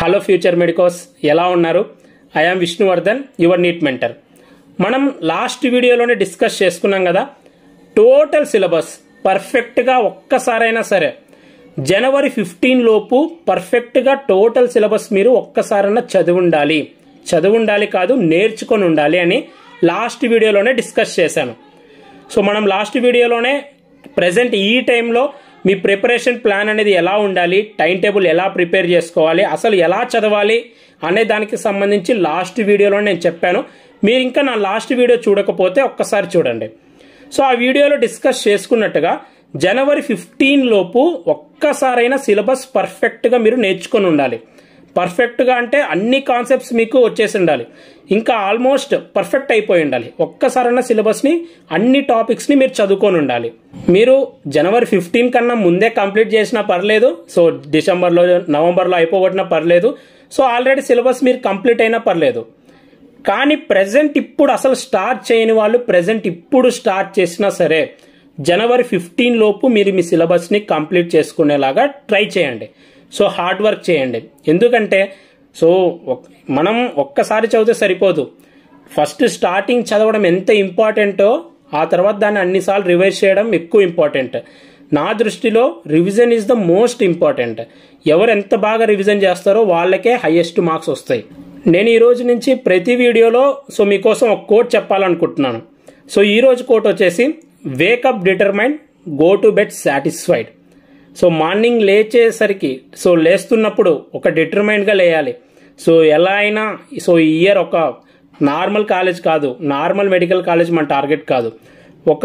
hello future medicos ఎలా ఉన్నారు I am Vishnuvardhan your NEET mentor మనం లాస్ట్ వీడియోలోనే డిస్కస్ చేసుకున్నాం కదా టోటల్ సిలబస్ పర్ఫెక్ట్గా ఒక్కసారైనా సరే జనవరి ఫిఫ్టీన్ లోపు పర్ఫెక్ట్గా టోటల్ సిలబస్ మీరు ఒక్కసారైనా చదివి ఉండాలి చదివి ఉండాలి కాదు నేర్చుకొని ఉండాలి అని లాస్ట్ వీడియోలోనే డిస్కస్ చేశాను సో మనం లాస్ట్ వీడియోలోనే ప్రజెంట్ ఈ టైంలో మీ ప్రిపరేషన్ ప్లాన్ అనేది ఎలా ఉండాలి టైం టేబుల్ ఎలా ప్రిపేర్ చేసుకోవాలి అసలు ఎలా చదవాలి అనే దానికి సంబంధించి లాస్ట్ వీడియోలో నేను చెప్పాను మీరు ఇంకా నా లాస్ట్ వీడియో చూడకపోతే ఒక్కసారి చూడండి సో ఆ వీడియోలో డిస్కస్ చేసుకున్నట్టుగా జనవరి ఫిఫ్టీన్ లోపు ఒక్కసారైనా సిలబస్ పర్ఫెక్ట్గా మీరు నేర్చుకొని ఉండాలి పర్ఫెక్ట్గా అంటే అన్ని కాన్సెప్ట్స్ మీకు వచ్చేసి ఉండాలి ఇంకా ఆల్మోస్ట్ పర్ఫెక్ట్ అయిపోయి ఉండాలి ఒక్కసారైనా సిలబస్ని అన్ని టాపిక్స్ని మీరు చదువుకొని ఉండాలి మీరు జనవరి ఫిఫ్టీన్ కన్నా ముందే కంప్లీట్ చేసినా పర్లేదు సో డిసెంబర్లో నవంబర్లో అయిపోగొట్టినా పర్లేదు సో ఆల్రెడీ సిలబస్ మీరు కంప్లీట్ అయినా పర్లేదు కానీ ప్రజెంట్ ఇప్పుడు అసలు స్టార్ట్ చేయని వాళ్ళు ప్రజెంట్ ఇప్పుడు స్టార్ట్ చేసినా సరే జనవరి ఫిఫ్టీన్ లోపు మీరు మీ సిలబస్ని కంప్లీట్ చేసుకునేలాగా ట్రై చేయండి సో హార్డ్ వర్క్ చేయండి ఎందుకంటే సో ఒక్- మనం ఒక్కసారి చదివితే సరిపోదు ఫస్ట్ స్టార్టింగ్ చదవడం ఎంత ఇంపార్టెంటో ఆ తర్వాత దాన్ని అన్నిసార్లు రివైజ్ చేయడం ఎక్కువ ఇంపార్టెంట్ నా దృష్టిలో revision is the most important ఎవరు ఎంత బాగా రివిజన్ చేస్తారో వాళ్ళకే హైయెస్ట్ మార్క్స్ వస్తాయి నేను ఈ రోజు నుంచి ప్రతి వీడియోలో సో మీకోసం ఒక కోట్ చెప్పాలనుకుంటున్నాను సో ఈ రోజు కోట్ వచ్చేసి wake up determined go to bed satisfied so morning లేచేసరికి సో లేస్తున్నప్పుడు ఒక డిటర్మైన్డ్గా లేయాలి సో ఎలా అయినా సో ఈ ఇయర్ ఒక నార్మల్ కాలేజ్ కాదు నార్మల్ మెడికల్ కాలేజ్ మన టార్గెట్ కాదు ఒక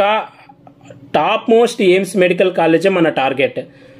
టాప్ మోస్ట్ ఎయిమ్స్ మెడికల్ కాలేజే మన టార్గెట్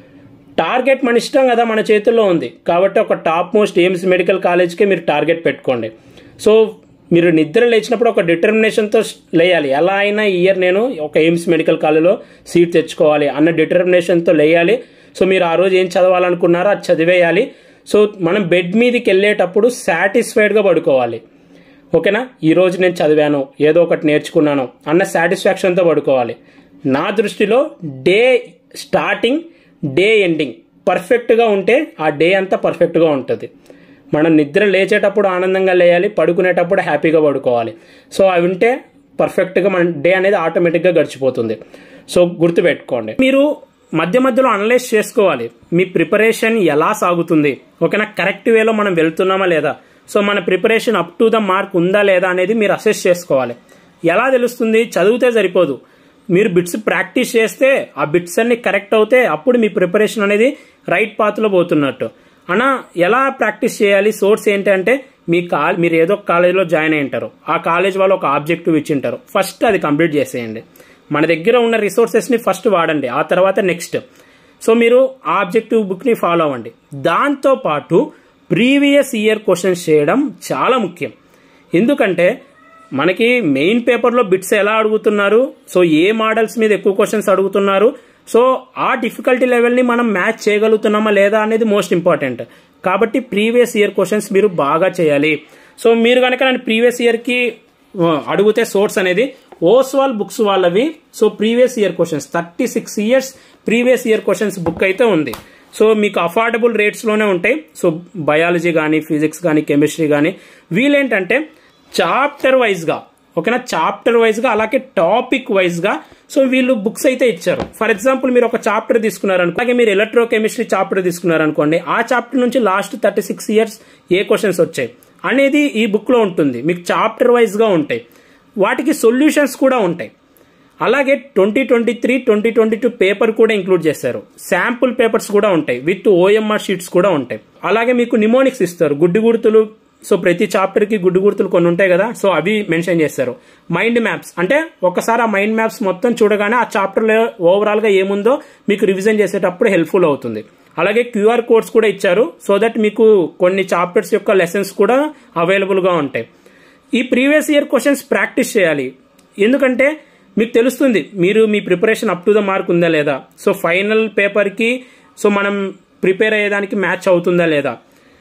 టార్గెట్ మన ఇష్టం కదా మన చేతుల్లో ఉంది కాబట్టి ఒక టాప్ మోస్ట్ ఎయిమ్స్ మెడికల్ కాలేజ్కే మీరు టార్గెట్ పెట్టుకోండి సో మీరు నిద్ర లేచినప్పుడు ఒక డిటర్మినేషన్తో లేయాలి ఎలా అయినా ఈ ఇయర్ నేను ఒక ఎయిమ్స్ మెడికల్ కాలేజ్లో సీట్ తెచ్చుకోవాలి అన్న డిటర్మినేషన్తో లేయాలి సో మీరు ఆ రోజు ఏం చదవాలనుకున్నారో అది చదివేయాలి సో మనం బెడ్ మీదకి వెళ్ళేటప్పుడు సాటిస్ఫైడ్గా పడుకోవాలి ఓకేనా ఈ రోజు నేను చదివాను ఏదో ఒకటి నేర్చుకున్నాను అన్న సాటిస్ఫాక్షన్తో పడుకోవాలి నా దృష్టిలో డే స్టార్టింగ్ డే ఎండింగ్ పర్ఫెక్ట్గా ఉంటే ఆ డే అంతా పర్ఫెక్ట్గా ఉంటుంది మనం నిద్ర లేచేటప్పుడు ఆనందంగా లేయాలి పడుకునేటప్పుడు హ్యాపీగా పడుకోవాలి సో అవి ఉంటే పర్ఫెక్ట్గా మన డే అనేది ఆటోమేటిక్గా గడిచిపోతుంది సో గుర్తుపెట్టుకోండి మీరు మధ్య మధ్యలో అనలైజ్ చేసుకోవాలి మీ ప్రిపరేషన్ ఎలా సాగుతుంది ఓకేనా కరెక్ట్ వేలో మనం వెళ్తున్నామా లేదా సో మన preparation up to the mark ఉందా లేదా అనేది మీరు అసెస్ చేసుకోవాలి ఎలా తెలుస్తుంది చదివితే సరిపోదు మీరు బిట్స్ ప్రాక్టీస్ చేస్తే ఆ బిట్స్ అన్ని కరెక్ట్ అవుతే అప్పుడు మీ ప్రిపరేషన్ అనేది రైట్ పాత్లో పోతున్నట్టు అన్న ఎలా ప్రాక్టీస్ చేయాలి సోర్స్ ఏంటంటే మీ కా మీరు ఏదో ఒక కాలేజీలో జాయిన్ అయి ఉంటారు ఆ కాలేజ్ వాళ్ళు ఒక ఆబ్జెక్టివ్ ఇచ్చి ఉంటారు ఫస్ట్ అది కంప్లీట్ చేసేయండి మన దగ్గర ఉన్న రిసోర్సెస్ని ఫస్ట్ వాడండి ఆ తర్వాత నెక్స్ట్ సో మీరు ఆ ఆబ్జెక్టివ్ బుక్ని ఫాలో అవ్వండి దాంతో పాటు ప్రీవియస్ ఇయర్ క్వశ్చన్స్ చేయడం చాలా ముఖ్యం ఎందుకంటే మనకి మెయిన్ పేపర్లో బిట్స్ ఎలా అడుగుతున్నారు సో ఏ మోడల్స్ మీద ఎక్కువ క్వశ్చన్స్ అడుగుతున్నారు సో ఆ డిఫికల్టీ లెవెల్ని మనం మ్యాచ్ చేయగలుగుతున్నామా లేదా అనేది మోస్ట్ ఇంపార్టెంట్ కాబట్టి ప్రీవియస్ ఇయర్ క్వశ్చన్స్ మీరు బాగా చేయాలి సో మీరు కనుక నన్ను ప్రీవియస్ ఇయర్కి అడిగితే సోర్స్ అనేది ఓస్వాల్ బుక్స్ వాళ్ళవి so previous year questions thirty six years previous year questions book అయితే ఉంది సో మీకు అఫోర్డబుల్ రేట్స్లోనే ఉంటాయి సో బయాలజీ కానీ ఫిజిక్స్ కానీ కెమిస్ట్రీ కానీ వీళ్ళేంటంటే చాప్టర్ వైజ్గా ఓకేనా చాప్టర్ వైజ్గా అలాగే టాపిక్ వైజ్గా సో వీళ్ళు బుక్స్ అయితే ఇచ్చారు ఫర్ ఎగ్జాంపుల్ మీరు ఒక చాప్టర్ తీసుకున్నారనుకో అలాగే మీరు ఎలక్ట్రో కెమిస్ట్రీ చాప్టర్ తీసుకున్నారనుకోండి ఆ చాప్టర్ నుంచి లాస్ట్ థర్టీ సిక్స్ ఇయర్స్ ఏ క్వశ్చన్స్ వచ్చాయి అనేది ఈ బుక్లో ఉంటుంది మీకు చాప్టర్ వైజ్గా ఉంటాయి వాటికి సొల్యూషన్స్ కూడా ఉంటాయి అలాగే twenty twenty three twenty twenty two paper కూడా ఇంక్లూడ్ చేశారు శాంపుల్ పేపర్స్ కూడా ఉంటాయి విత్ ఓఎంఆర్ షీట్స్ కూడా ఉంటాయి అలాగే మీకు నిమోనిక్స్ ఇస్తారు గుడ్డి గుర్తులు సో ప్రతి చాప్టర్ కి గుడ్డు గుర్తులు కొన్ని ఉంటాయి కదా సో అవి మెన్షన్ చేస్తారు మైండ్ మ్యాప్స్ అంటే ఒకసారి ఆ మైండ్ మ్యాప్స్ మొత్తం చూడగానే ఆ చాప్టర్ లో ఓవరాల్ గా ఏముందో మీకు రివిజన్ చేసేటప్పుడు హెల్ప్ఫుల్ అవుతుంది అలాగే క్యూఆర్ కోడ్స్ కూడా ఇచ్చారు సో దట్ మీకు కొన్ని చాప్టర్స్ యొక్క లెసన్స్ కూడా అవైలబుల్ గా ఉంటాయి ఈ ప్రీవియస్ ఇయర్ క్వశ్చన్స్ ప్రాక్టీస్ చేయాలి ఎందుకంటే మీకు తెలుస్తుంది మీరు మీ preparation up to the mark ఉందా లేదా సో ఫైనల్ పేపర్కి సో మనం ప్రిపేర్ అయ్యేదానికి మ్యాచ్ అవుతుందా లేదా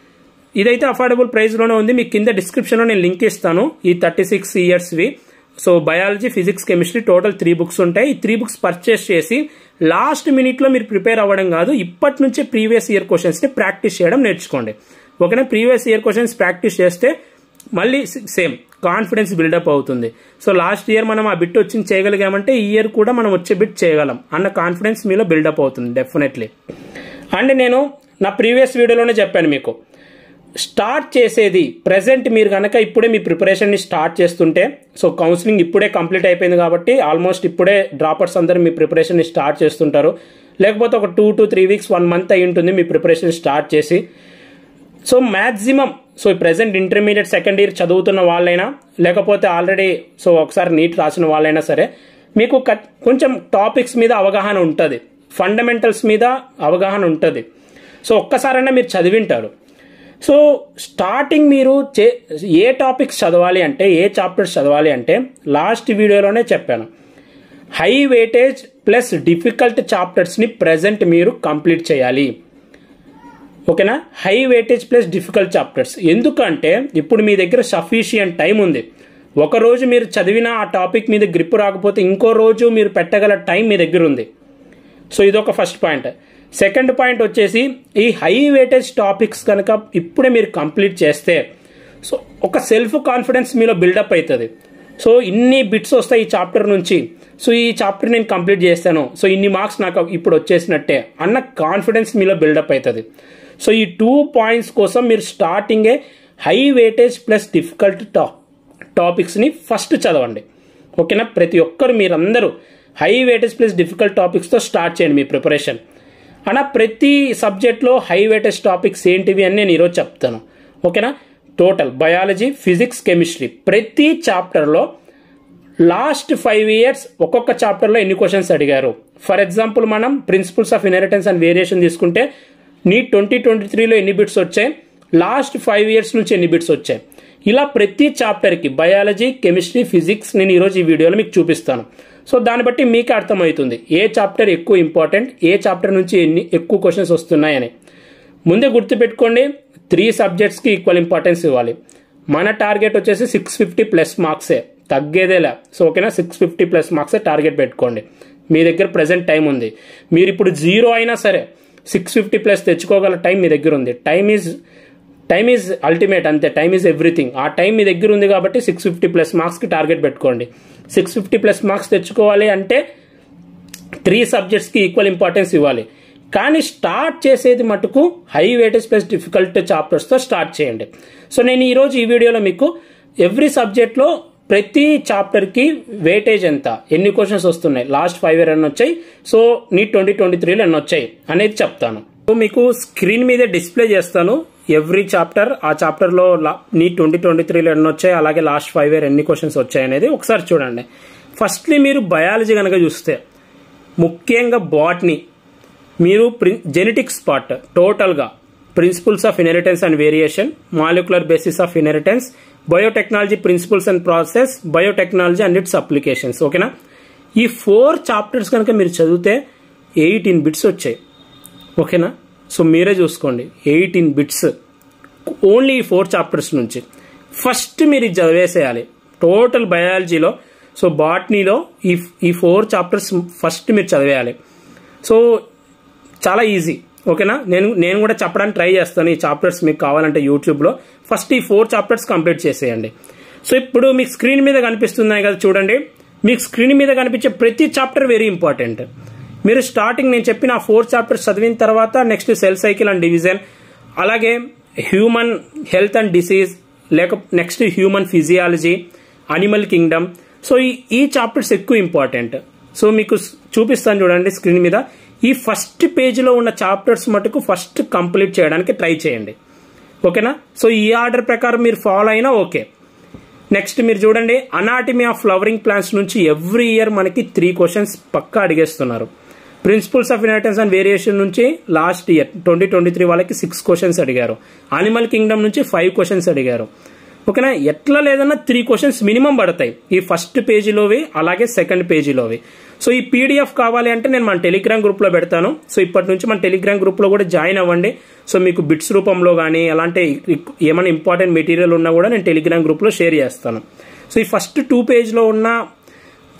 ఇదైతే అఫోర్డబుల్ ప్రైస్లోనే ఉంది మీకు కింద డిస్క్రిప్షన్లో నేను లింక్ ఇస్తాను ఈ థర్టీ సిక్స్ ఇయర్స్వి so biology physics chemistry total three books ఉంటాయి ఈ త్రీ బుక్స్ పర్చేస్ చేసి లాస్ట్ మినిట్లో మీరు ప్రిపేర్ అవ్వడం కాదు ఇప్పటి నుంచే ప్రీవియస్ ఇయర్ క్వశ్చన్స్ని ప్రాక్టీస్ చేయడం నేర్చుకోండి ఓకేనా ప్రీవియస్ ఇయర్ క్వశ్చన్స్ ప్రాక్టీస్ చేస్తే మళ్ళీ సేమ్ కాన్ఫిడెన్స్ బిల్డప్ అవుతుంది సో లాస్ట్ ఇయర్ మనం ఆ బిట్ వచ్చి చేయగలిగామంటే ఈ ఇయర్ కూడా మనం వచ్చే బిట్ చేయగలం అన్న కాన్ఫిడెన్స్ మీలో బిల్డప్ అవుతుంది డెఫినెట్లీ అండ్ నేను నా ప్రీవియస్ వీడియోలోనే చెప్పాను మీకు స్టార్ట్ చేసేది ప్రజెంట్ మీరు కనుక ఇప్పుడే మీ ప్రిపరేషన్ని స్టార్ట్ చేస్తుంటే సో కౌన్సిలింగ్ ఇప్పుడే కంప్లీట్ అయిపోయింది కాబట్టి ఆల్మోస్ట్ ఇప్పుడే డ్రాపర్స్ అందరూ మీ ప్రిపరేషన్ని స్టార్ట్ చేస్తుంటారు లేకపోతే ఒక two to three weeks one month అయి ఉంటుంది మీ ప్రిపరేషన్ స్టార్ట్ చేసి so maximum so present intermediate second year చదువుతున్న వాళ్ళైనా లేకపోతే ఆల్రెడీ సో ఒకసారి నీట్ రాసిన వాళ్ళైనా సరే మీకు కట్- కొంచెం టాపిక్స్ మీద అవగాహన ఉంటుంది ఫండమెంటల్స్ మీద అవగాహన ఉంటుంది సో ఒక్కసారైనా మీరు చదివింటారు సో స్టార్టింగ్ మీరు చే ఏ టాపిక్స్ చదవాలి అంటే ఏ చాప్టర్స్ చదవాలి అంటే లాస్ట్ వీడియోలోనే చెప్పాను హై వెయిటేజ్ ప్లస్ డిఫికల్ట్ చాప్టర్స్ని ప్రజెంట్ మీరు కంప్లీట్ చేయాలి ఓకేనా high weightage plus difficult chapters ఎందుకంటే ఇప్పుడు మీ దగ్గర సఫిషియంట్ టైం ఉంది ఒక రోజు మీరు చదివిన ఆ టాపిక్ మీద గ్రిప్ రాకపోతే ఇంకో రోజు మీరు పెట్టగల టైం మీ దగ్గర ఉంది సో ఇదొక ఫస్ట్ పాయింట్ సెకండ్ పాయింట్ వచ్చేసి ఈ హై వెయిటేజ్ టాపిక్స్ కనుక ఇప్పుడే మీరు కంప్లీట్ చేస్తే సో ఒక సెల్ఫ్ కాన్ఫిడెన్స్ మీలో బిల్డప్ అవుతుంది సో ఇన్ని బిట్స్ వస్తాయి ఈ చాప్టర్ నుంచి సో ఈ చాప్టర్ నేను కంప్లీట్ చేస్తాను సో ఇన్ని మార్క్స్ నాకు ఇప్పుడు వచ్చేసినట్టే అన్న కాన్ఫిడెన్స్ మీలో బిల్డప్ అవుతుంది సో ఈ టూ పాయింట్స్ కోసం మీరు స్టార్టింగే హై వెయిటేజ్ ప్లస్ డిఫికల్ట్ టా టాపిక్స్ని ఫస్ట్ చదవండి ఓకేనా ప్రతి ఒక్కరు మీరందరూ హై వెయిటేజ్ ప్లస్ డిఫికల్ట్ టాపిక్స్తో స్టార్ట్ చేయండి మీ ప్రిపరేషన్ అలా ప్రతి సబ్జెక్ట్లో హై వెయిటేజ్ టాపిక్స్ ఏంటివి అని నేను ఈరోజు చెప్తాను ఓకేనా టోటల్ బయాలజీ ఫిజిక్స్ కెమిస్ట్రీ ప్రతి చాప్టర్లో లాస్ట్ ఫైవ్ ఇయర్స్ ఒక్కొక్క చాప్టర్లో ఎన్ని క్వశ్చన్స్ అడిగారు ఫర్ ఎగ్జాంపుల్ మనం principles of inheritance and variation తీసుకుంటే నీట్ ట్వంటీ ట్వంటీ త్రీలో ఎన్ని బిట్స్ వచ్చాయి లాస్ట్ ఫైవ్ ఇయర్స్ నుంచి ఎన్ని బిట్స్ వచ్చాయి ఇలా ప్రతి చాప్టర్కి బయాలజీ కెమిస్ట్రీ ఫిజిక్స్ నేను ఈరోజు ఈ వీడియోలో మీకు చూపిస్తాను సో దాన్ని బట్టి మీకు అర్థమవుతుంది ఏ చాప్టర్ ఎక్కువ ఇంపార్టెంట్ ఏ చాప్టర్ నుంచి ఎన్ని ఎక్కువ క్వశ్చన్స్ వస్తున్నాయని ముందే గుర్తుపెట్టుకోండి త్రీ సబ్జెక్ట్స్కి ఈక్వల్ ఇంపార్టెన్స్ ఇవ్వాలి మన టార్గెట్ వచ్చేసి సిక్స్ ఫిఫ్టీ ప్లస్ మార్క్సే తగ్గేదేలే సో ఓకేనా సిక్స్ ఫిఫ్టీ ప్లస్ మార్క్సే టార్గెట్ పెట్టుకోండి మీ దగ్గర ప్రజెంట్ టైం ఉంది మీరు ఇప్పుడు జీరో అయినా సరే సిక్స్ ఫిఫ్టీ ప్లస్ తెచ్చుకోగల టైం మీ దగ్గర ఉంది time is time is ultimate అంతే టైం ఈజ్ ఎవ్రీథింగ్ ఆ టైం మీ దగ్గర ఉంది కాబట్టి సిక్స్ ఫిఫ్టీ ప్లస్ మార్క్స్కి టార్గెట్ పెట్టుకోండి సిక్స్ ఫిఫ్టీ ప్లస్ మార్క్స్ తెచ్చుకోవాలి అంటే త్రీ సబ్జెక్ట్స్కి ఈక్వల్ ఇంపార్టెన్స్ ఇవ్వాలి కానీ స్టార్ట్ చేసేది మటుకు హై వెయిటేజ్ ప్లస్ డిఫికల్ట్ చాప్టర్స్తో స్టార్ట్ చేయండి సో నేను ఈరోజు ఈ వీడియోలో మీకు ఎవ్రీ సబ్జెక్ట్లో ప్రతి చాప్టర్కి వెయిటేజ్ ఎంత ఎన్ని క్వశ్చన్స్ వస్తున్నాయి లాస్ట్ ఫైవ్ ఇయర్ ఎన్ని వచ్చాయి సో నీట్ ట్వంటీ ట్వంటీ త్రీలో ఎన్ని వచ్చాయి అనేది చెప్తాను సో మీకు స్క్రీన్ మీద డిస్ప్లే చేస్తాను ఎవ్రీ చాప్టర్ ఆ చాప్టర్లో నీట్ ట్వంటీ ట్వంటీ త్రీలో ఎన్ని వచ్చాయి అలాగే లాస్ట్ ఫైవ్ ఇయర్ ఎన్ని క్వశ్చన్స్ వచ్చాయి అనేది ఒకసారి చూడండి ఫస్ట్లీ మీరు బయాలజీ కనుక చూస్తే ముఖ్యంగా బాట్నీ మీరు ప్రి జెనెటిక్స్ పార్ట్ టోటల్గా principles of inheritance and variation molecular basis of inheritance biotechnology principles and process biotechnology and its applications ఓకేనా ఈ ఫోర్ చాప్టర్స్ కనుక మీరు చదివితే ఎయిటీన్ బిట్స్ వచ్చాయి ఓకేనా సో మీరే చూసుకోండి ఎయిటీన్ బిట్స్ ఓన్లీ ఈ ఫోర్ చాప్టర్స్ నుంచి ఫస్ట్ మీరు ఇది చదివేసేయాలి టోటల్ బయాలజీలో సో బాటనీలో ఈ ఈ ఫోర్ చాప్టర్స్ ఫస్ట్ మీరు చదివేయాలి సో చాలా ఈజీ ఓకేనా నేను నేను కూడా చెప్పడానికి ట్రై చేస్తాను ఈ చాప్టర్స్ మీకు కావాలంటే యూట్యూబ్లో ఫస్ట్ ఈ ఫోర్ చాప్టర్స్ కంప్లీట్ చేసేయండి సో ఇప్పుడు మీకు స్క్రీన్ మీద కనిపిస్తున్నాయి కదా చూడండి మీకు స్క్రీన్ మీద కనిపించే ప్రతి చాప్టర్ వెరీ ఇంపార్టెంట్ మీరు స్టార్టింగ్ నేను చెప్పిన ఆ ఫోర్ చాప్టర్స్ చదివిన తర్వాత next cell cycle and division అలాగే హ్యూమన్ హెల్త్ అండ్ డిసీజ్ లేక next human physiology animal kingdom so ఈ ఈ చాప్టర్స్ ఎక్కువ ఇంపార్టెంట్ సో మీకు స్- చూపిస్తాను చూడండి స్క్రీన్ మీద ఈ ఫస్ట్ పేజీలో ఉన్న చాప్టర్స్ మటుకు ఫస్ట్ కంప్లీట్ చేయడానికి ట్రై చేయండి ఓకేనా సో ఈ ఆర్డర్ ప్రకారం మీరు ఫాలో అయినా ఓకే నెక్స్ట్ మీరు చూడండి అనాటమీ ఆఫ్ ఫ్లవరింగ్ ప్లాంట్స్ నుంచి ఎవ్రీ ఇయర్ మనకి త్రీ క్వశ్చన్స్ పక్కా అడిగేస్తున్నారు principles of inheritance and variation నుంచి last year twenty twenty three వాళ్ళకి సిక్స్ క్వశ్చన్స్ అడిగారు అనిమల్ కింగ్డమ్ నుంచి ఫైవ్ క్వశ్చన్స్ అడిగారు ఓకేనా ఎట్లా లేదన్నా త్రీ క్వశ్చన్స్ మినిమం పడతాయి ఈ ఫస్ట్ పేజీలోవి అలాగే సెకండ్ పేజీలోవి సో ఈ పీడిఎఫ్ కావాలి అంటే నేను మన టెలిగ్రామ్ గ్రూప్లో పెడతాను సో ఇప్పటి నుంచి మన టెలిగ్రామ్ గ్రూప్లో కూడా జాయిన్ అవ్వండి సో మీకు బిట్స్ రూపంలో కానీ అలాంటి ఏమైనా ఇంపార్టెంట్ మెటీరియల్ ఉన్నా కూడా నేను టెలిగ్రామ్ గ్రూప్లో షేర్ చేస్తాను సో ఈ ఫస్ట్ టూ పేజ్లో ఉన్న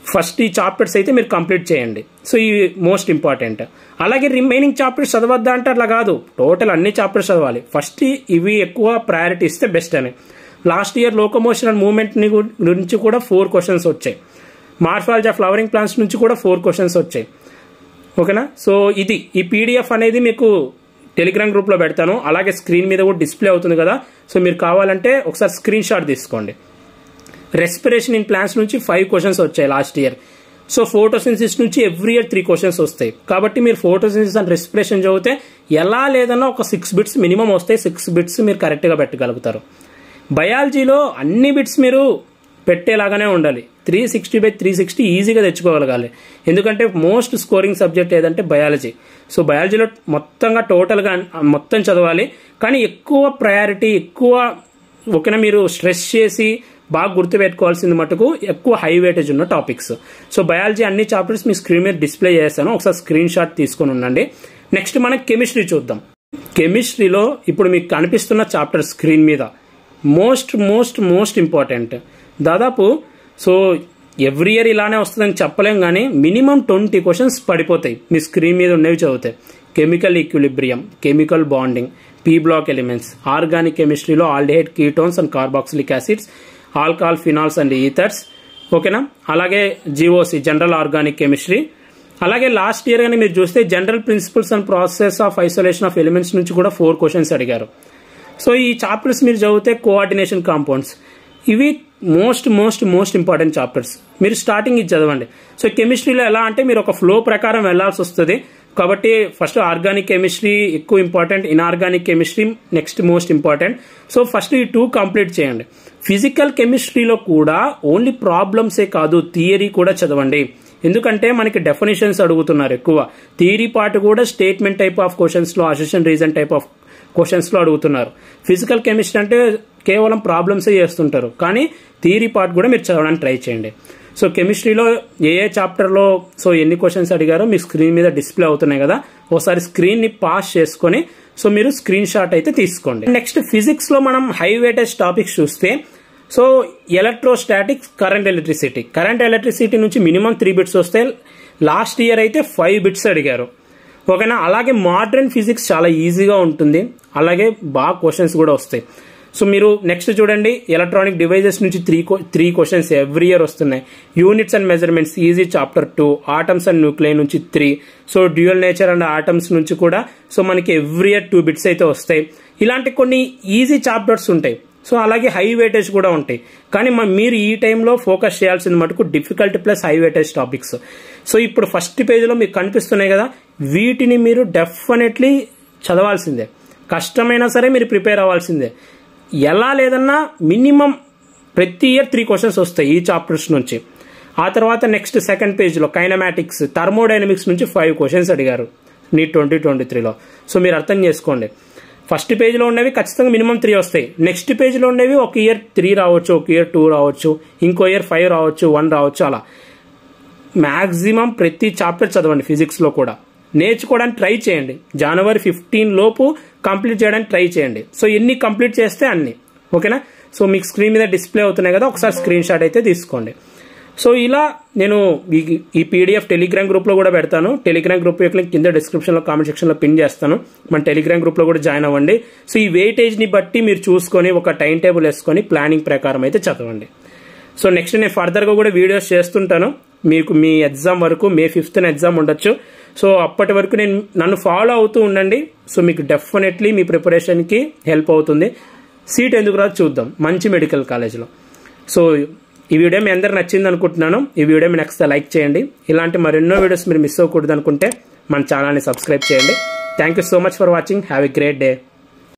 ఫస్ట్ ఈ చాప్టర్స్ అయితే మీరు కంప్లీట్ చేయండి సో ఈ మోస్ట్ ఇంపార్టెంట్ అలాగే రిమైనింగ్ చాప్టర్స్ చదవద్దా అంటే అట్లా కాదు టోటల్ అన్ని చాప్టర్స్ చదవాలి ఫస్ట్ ఇవి ఎక్కువ ప్రయారిటీ ఇస్తే బెస్ట్ అని last year locomotion and movement గురించి కూడా ఫోర్ క్వశ్చన్స్ వచ్చాయి మార్ఫాలజీ ఆఫ్ ఫ్లవరింగ్ ప్లాంట్స్ నుంచి కూడా ఫోర్ క్వశ్చన్స్ వచ్చాయి ఓకేనా సో ఇది ఈ పీడిఎఫ్ అనేది మీకు టెలిగ్రామ్ గ్రూప్లో పెడతాను అలాగే స్క్రీన్ మీద కూడా డిస్ప్లే అవుతుంది కదా సో మీరు కావాలంటే ఒకసారి స్క్రీన్ షాట్ తీసుకోండి రెస్పిరేషన్ ఇన్ ప్లాన్స్ నుంచి ఫైవ్ క్వశ్చన్స్ వచ్చాయి లాస్ట్ ఇయర్ సో ఫోటోసిన్సిస్ నుంచి ఎవ్రీ ఇయర్ త్రీ క్వశ్చన్స్ వస్తాయి కాబట్టి మీరు ఫోటోసిన్సిస్ అండ్ రెస్పిరేషన్ చదివితే ఎలా లేదన్నా ఒక సిక్స్ బిట్స్ మినిమం వస్తాయి సిక్స్ బిట్స్ మీరు కరెక్ట్గా పెట్టగలుగుతారు బయాలజీలో అన్ని బిట్స్ మీరు పెట్టేలాగానే ఉండాలి three sixty by three sixty ఈజీగా తెచ్చుకోగలగాలి ఎందుకంటే మోస్ట్ స్కోరింగ్ సబ్జెక్ట్ ఏదంటే బయాలజీ సో బయాలజీలో మొత్తంగా టోటల్గా మొత్తం చదవాలి కానీ ఎక్కువ ప్రయారిటీ ఎక్కువ ఓకేనా మీరు స్ట్రెస్ చేసి బాగా గుర్తుపెట్టుకోవాల్సింది మటుకు ఎక్కువ హై వెయిటేజ్ ఉన్న టాపిక్స్ సో బయాలజీ అన్ని చాప్టర్స్ మీ స్క్రీన్ మీద డిస్ప్లే చేస్తాను ఒకసారి స్క్రీన్ షాట్ తీసుకొని ఉండండి నెక్స్ట్ మనం కెమిస్ట్రీ చూద్దాం కెమిస్ట్రీలో ఇప్పుడు మీకు కనిపిస్తున్న చాప్టర్ స్క్రీన్ మీద మోస్ట్ మోస్ట్ మోస్ట్ ఇంపార్టెంట్ దాదాపు సో ఎవ్రీ ఇయర్ ఇలానే వస్తుందని చెప్పలేం కానీ మినిమం ట్వంటీ క్వశ్చన్స్ పడిపోతాయి మీ స్క్రీన్ మీద ఉండేవి చదివితే chemical equilibrium chemical bonding P block elements organic కెమిస్ట్రీలో aldehyde ketones and carboxylic acids alcohol phenols and ethers ఓకేనా అలాగే జీఓసి జనరల్ ఆర్గానిక్ కెమిస్ట్రీ అలాగే లాస్ట్ ఇయర్ కానీ మీరు చూస్తే general principles and process of isolation of elements నుంచి కూడా four questions అడిగారు సో ఈ చాప్టర్స్ మీరు చదివితే కోఆర్డినేషన్ కాంపౌండ్స్ ఇవి most most most important chapters మీరు స్టార్టింగ్ ఇది చదవండి సో కెమిస్ట్రీలో ఎలా అంటే మీరు ఒక ఫ్లో ప్రకారం వెళ్లాల్సి వస్తుంది కాబట్టి ఫస్ట్ ఆర్గానిక్ కెమిస్ట్రీ ఎక్కువ important inorganic chemistry next most important so first ఈ టూ కంప్లీట్ చేయండి ఫిజికల్ కెమిస్ట్రీలో కూడా ఓన్లీ ప్రాబ్లమ్సే కాదు థియరీ కూడా చదవండి ఎందుకంటే మనకి డెఫినేషన్స్ అడుగుతున్నారు ఎక్కువ థియరీ పార్ట్ కూడా స్టేట్మెంట్ టైప్ ఆఫ్ క్వశ్చన్స్ లో assertion reason type of questions లో అడుగుతున్నారు ఫిజికల్ కెమిస్ట్రీ అంటే కేవలం ప్రాబ్లమ్సే చేస్తుంటారు కానీ థియరీ పార్ట్ కూడా మీరు చదవడానికి ట్రై చేయండి సో కెమిస్ట్రీలో ఏ ఏ చాప్టర్లో సో ఎన్ని క్వశ్చన్స్ అడిగారో మీ స్క్రీన్ మీద డిస్ప్లే అవుతున్నాయి కదా ఒకసారి స్క్రీన్ ని పాస్ చేసుకొని సో మీరు స్క్రీన్ షాట్ అయితే తీసుకోండి నెక్స్ట్ ఫిజిక్స్ లో మనం హై వెయిటేజ్ టాపిక్స్ చూస్తే so electrostatics current electricity current electricity నుంచి మినిమం త్రీ బిట్స్ వస్తే లాస్ట్ ఇయర్ అయితే ఫైవ్ బిట్స్ అడిగారు ఓకేనా అలాగే మోడర్న్ ఫిజిక్స్ చాలా ఈజీగా ఉంటుంది అలాగే బాగా క్వశ్చన్స్ కూడా వస్తాయి సో మీరు నెక్స్ట్ చూడండి ఎలక్ట్రానిక్ డివైజెస్ నుంచి three three questions every year వస్తున్నాయి units and measurements easy chapter too atoms and nuclear నుంచి three so dual nature and atoms నుంచి కూడా సో మనకి ఎవ్రీ ఇయర్ టూ బిట్స్ అయితే వస్తాయి ఇలాంటి కొన్ని ఈజీ చాప్టర్స్ ఉంటాయి సో అలాగే హై వెయిటేజ్ కూడా ఉంటాయి కానీ మీరు ఈ టైంలో ఫోకస్ చేయాల్సింది మటుకు difficult plus high weightage topics so ఇప్పుడు ఫస్ట్ పేజ్లో మీకు కనిపిస్తున్నాయి కదా వీటిని మీరు డెఫినెట్లీ చదవాల్సిందే కష్టమైనా సరే మీరు ప్రిపేర్ అవ్వాల్సిందే ఎలా లేదన్నా మినిమం ప్రతి ఇయర్ త్రీ క్వశ్చన్స్ వస్తాయి ఈ చాప్టర్స్ నుంచి ఆ తర్వాత నెక్స్ట్ సెకండ్ పేజ్లో కైనమాటిక్స్ థర్మోడైనమిక్స్ నుంచి ఫైవ్ క్వశ్చన్స్ అడిగారు నీట్ ట్వంటీ ట్వంటీ త్రీలో సో మీరు అర్థం చేసుకోండి ఫస్ట్ పేజ్లో ఉండేవి ఖచ్చితంగా మినిమం త్రీ వస్తాయి నెక్స్ట్ పేజ్లో ఉండేవి ఒక ఇయర్ త్రీ రావచ్చు ఒక ఇయర్ టూ రావచ్చు ఇంకో ఇయర్ ఫైవ్ రావచ్చు వన్ రావచ్చు అలా మ్యాక్సిమం ప్రతి చాప్టర్ చదవండి ఫిజిక్స్లో కూడా నేర్చుకోవడానికి ట్రై చేయండి జనవరి ఫిఫ్టీన్ లోపు కంప్లీట్ చేయడానికి ట్రై చేయండి సో ఎన్ని కంప్లీట్ చేస్తే అన్ని ఓకేనా సో మీకు స్క్రీన్ మీద డిస్ప్లే అవుతున్నాయి కదా ఒకసారి స్క్రీన్ షాట్ అయితే తీసుకోండి సో ఇలా నేను ఈ పీడిఎఫ్ టెలిగ్రామ్ గ్రూప్లో కూడా పెడతాను టెలిగ్రామ్ గ్రూప్ యొక్క కింద డిస్క్రిప్షన్లో కామెంట్ సెక్షన్లో పిన్ చేస్తాను మన టెలిగ్రామ్ గ్రూప్లో కూడా జాయిన్ అవ్వండి సో ఈ వెయిటేజ్ని బట్టి మీరు చూసుకొని ఒక టైం టేబుల్ వేసుకొని ప్లానింగ్ ప్రకారం అయితే చదవండి సో నెక్స్ట్ నేను ఫర్దర్గా కూడా వీడియోస్ చేస్తుంటాను మీకు మీ ఎగ్జామ్ వరకు మే ఫిఫ్త్న ఎగ్జామ్ ఉండొచ్చు సో అప్పటి వరకు నేను నన్ను ఫాలో అవుతూ ఉండండి సో మీకు డెఫినెట్లీ మీ ప్రిపరేషన్కి హెల్ప్ అవుతుంది సీట్ ఎందుకు రాదు చూద్దాం మంచి మెడికల్ కాలేజ్లో సో ఈ వీడియో మీ అందరికి నచ్చింది అనుకుంటున్నాను ఈ వీడియో మీ నెక్స్ట్ లైక్ చేయండి ఇలాంటి మరెన్నో వీడియోస్ మీరు మిస్ అవ్వకూడదు అనుకుంటే మన ఛానల్ని సబ్స్క్రైబ్ చేయండి thank you so much for watching have a great day